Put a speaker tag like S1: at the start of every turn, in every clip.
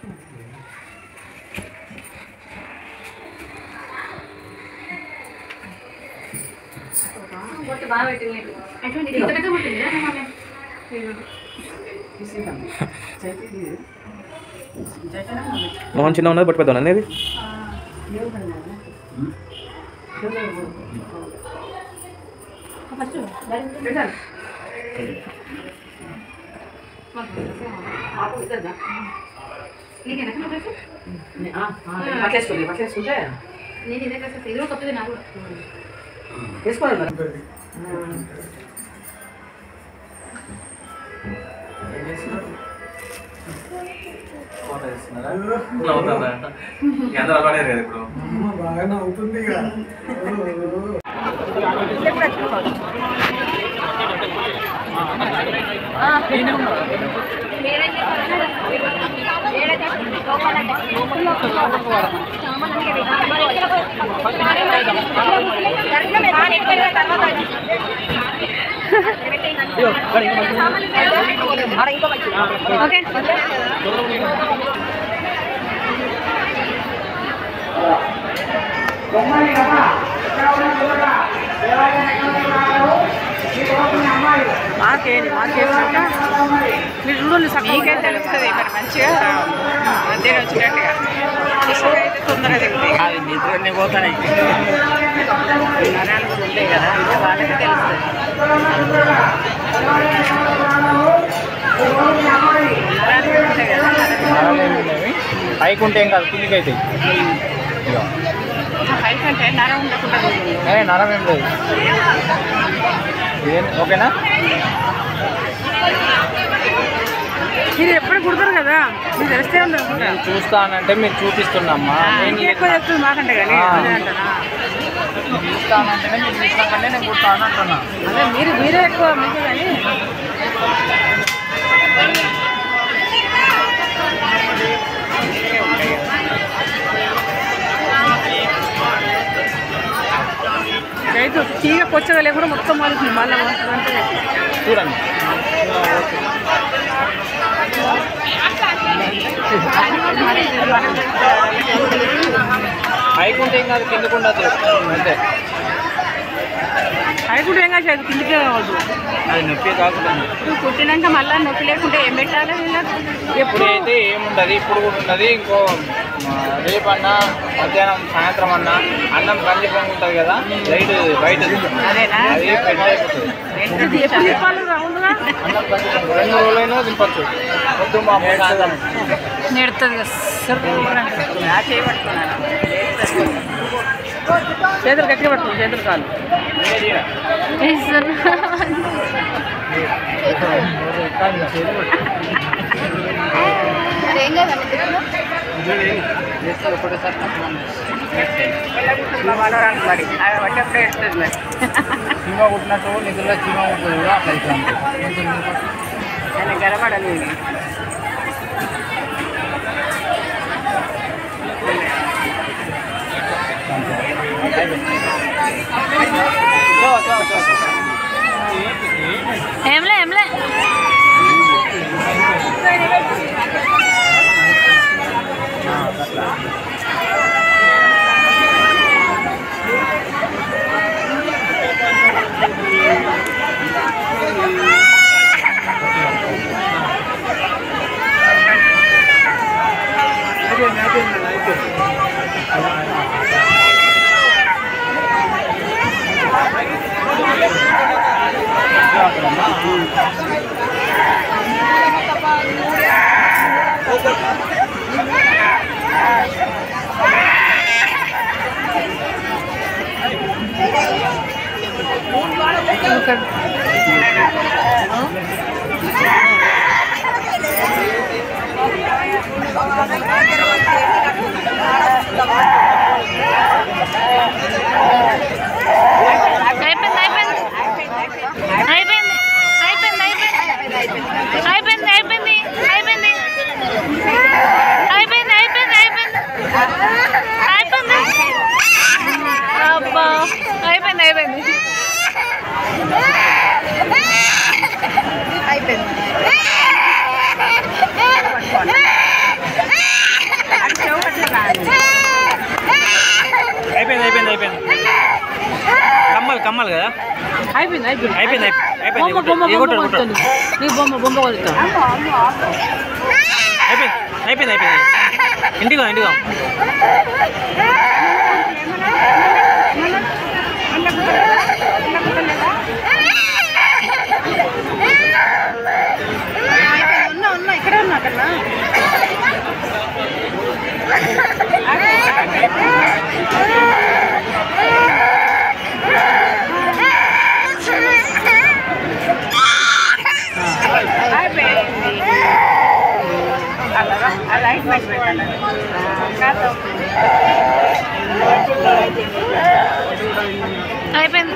S1: బొట్టు బాగా పెట్టింది ఎటువంటి ఇంతకంటే పుట్టిందా
S2: మొహం చిన్న ఉన్నది బట్టి పెద్ద అనేది
S3: పట్టేసుకుంది పట్టేసుకుంటే
S1: నేను ఇదే కదా ఇది కూడా కొత్తది నాకు
S3: వేసుకోవాలి మరి
S2: ఎంత అలవాడేది కదా ఇప్పుడు
S4: బాగానే అవుతుంది ఇక
S1: ఓకే
S5: మాకేంటి మాకేసినాక మీరు చూడండి మీకే తెలుస్తుంది మరి మంచిగా మధ్య వచ్చినట్టుగా ఇసుక అయితే తొందరగా తెలుస్తుంది అది నిద్రనే పోతాయి నరాలు కూడా ఉంటాయి కదా అంటే వాళ్ళకి తెలుస్తుంది నరాలు కూడా ఉంటాయి కదా
S2: పైకి ఉంటే ఏం కాదు కిందికి అయితే
S5: పైకి అంటే నరం ఉండకుండా చూడండి
S2: నరం ఏం లేదు ఇదేం ఓకేనా
S5: మీరు ఎప్పుడు కుడతారు కదా మీరు తెలిస్తే ఉంది అనుకుంటా
S2: నేను చూస్తానంటే మీరు చూపిస్తున్నామ్మా నేను
S5: మీకు ఎక్కువ చెప్తుంది మాకంటే కానీ
S2: ఆ.
S5: అదే అంటారా
S2: చూస్తానంటేనే మీరు చూసినాకంటే నేను కుడతాను అంటున్నా
S5: అదే మీరు మీరే ఎక్కువ మీకు కానీ రైతు తీగ పొచ్చగా లేకుండా మొత్తం మారుతుంది మళ్ళీ అంటే
S2: చూడండి పైకి ఉంటే ఏం కాదు కిందకు ఉండదు అంతే
S5: అయికుండా ఏం కాదు కిందికే కావద్దు
S2: అది నొప్పి కాకుండా
S5: ఇప్పుడు కుట్టినాక మళ్ళీ నొప్పి లేకుంటే ఏం పెట్టాలి వీళ్ళకి?
S2: ఇప్పుడు అయితే ఏముండదు ఇప్పుడు కూడా ఉన్నది ఇంకో ఆ, రేపన్నా మధ్యాహ్నం సాయంత్రం అన్నా అన్నం కంది పొంగు ఉంటుంది కదా లైట్ వైట్
S5: అదేనా?
S2: అది పెద్ద అయిపోతుంది
S5: ఇది ఎప్పుడు చెప్పాలి రౌండ్గా
S2: అన్నం కంది పొంగు రెండు రోజులైనా తినపచ్చు పొద్దు మా అమ్మ సాయంత్రం
S5: నెడుతుంది చేతులు గట్టిగా పట్టుకోండి చేతులు కాదు
S1: మరి ఏం కాదండి
S5: మరి అది పట్టేప్పుడే ఎడుతుంది మరి
S2: చీమ కుట్టినట్టు నిధుల్లో చీమ ఉంటుంది కూడా అట్లా అవుతుంది
S5: ఆయన గడపడాలి ఇది.
S1: ఏంలే ఏంలే అయిపోయింది అయిపోయింది అయిపోయింది అయిపోయింది అయిపోయింది అయిపోయింది అయిపోయింది అయిపోయింది అయిపోయింది అయిపోయింది అయిపోయింది అయిపోయింది అబ్బా అయిపోయింది అయిపోయింది అయిపోయింది
S2: కమ్మాలి కదా
S5: అయిపోయింది అయిపోయింది
S2: అయిపోయింది, అయిపోయింది.
S5: బొమ్మ బొమ్మ
S2: ఏ
S5: బొమ్మ
S2: కొట్టాడు,
S5: కొలుస్తాను నీకు బొమ్మ బొమ్మ కొలుస్తాను
S2: అయిపోయింది అయిపోయింది అయిపోయింది ఇంటికి రా, ఇంటికి రా.
S5: ఉన్నా ఉన్నా ఇక్కడే ఉన్నా అక్కడ
S1: అయిపోయింది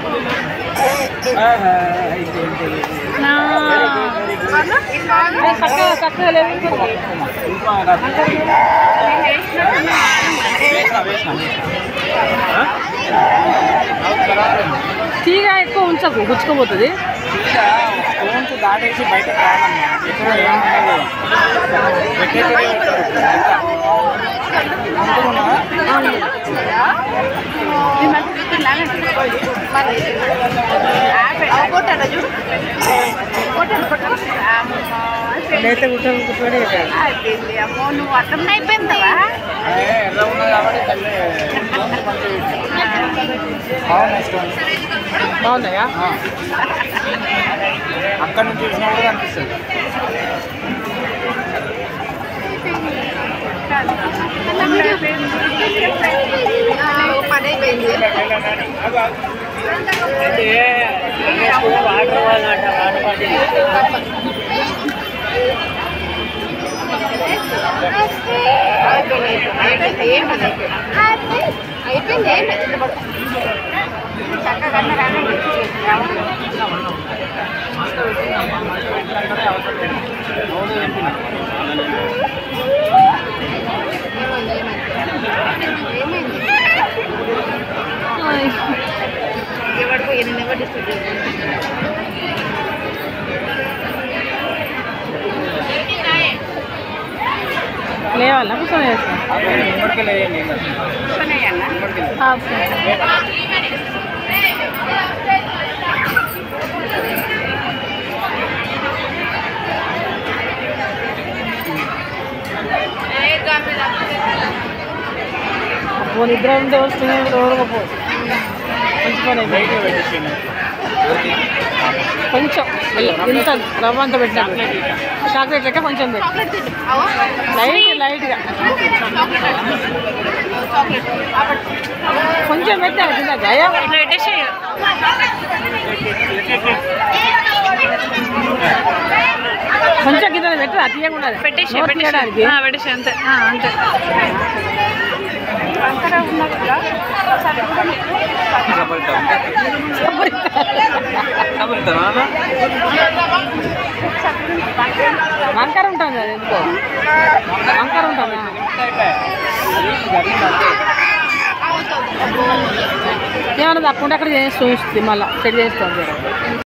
S1: నా.
S5: చక్కగా చక్కగా లేదు తీగ ఎక్కువ ఉంచకు గుచ్చుకోపోతుంది
S2: ఫోన్స్ దాటేసి బయటకు రావాలన్నా ఎక్కడ ఏముండదు పెట్టేటోడే పెడతారు.
S5: అయితే గుట్టలు గుట్టలు
S1: అయిపోయింది
S2: అదే ఎర్ర ఉన్నది కాబట్టి తల్లి ఫోన్స్ మంచిగా బాగున్నాయి స్టోన్స్
S5: బాగున్నాయా
S2: అక్కడ నుంచి చూసినా కూడా కనిపిస్తుంది వాటర్ వాళ్ళంట వాటర్ బాటిల్
S5: లేవాలా కూర్చొని వేస్తాం
S2: నిమ్మడికి లేదండి
S5: ఓ నిద్ర ఉంటే వస్తుంది ఎవరికపో మంచి పని అయింది.
S2: బయట పెట్టేసి
S5: కొంచెం ఇంత రవ్వ అంత పెట్టాను చాక్లెట్ లెక్క కొంచెం పెట్టు లైట్ లైట్గా కొంచెం పెట్టాను కింద జయ
S1: ఇట్లా పెట్టేసి
S5: కొంచెం కింద పెట్టు అది తీయకుండా
S1: పెట్టేసి
S5: నోరు
S1: పెట్టేసి
S5: తీయడానికి
S1: ఆ, పెట్టేసి అంతే ఆ, అంతే
S5: వంకర ఉంటుంది అది ఎందుకో వంకర ఉంటుంది ఏమన్నా తప్పకుండా అక్కడ చేసి చూస్తుంది మళ్ళీ సెట్ చేస్తుంది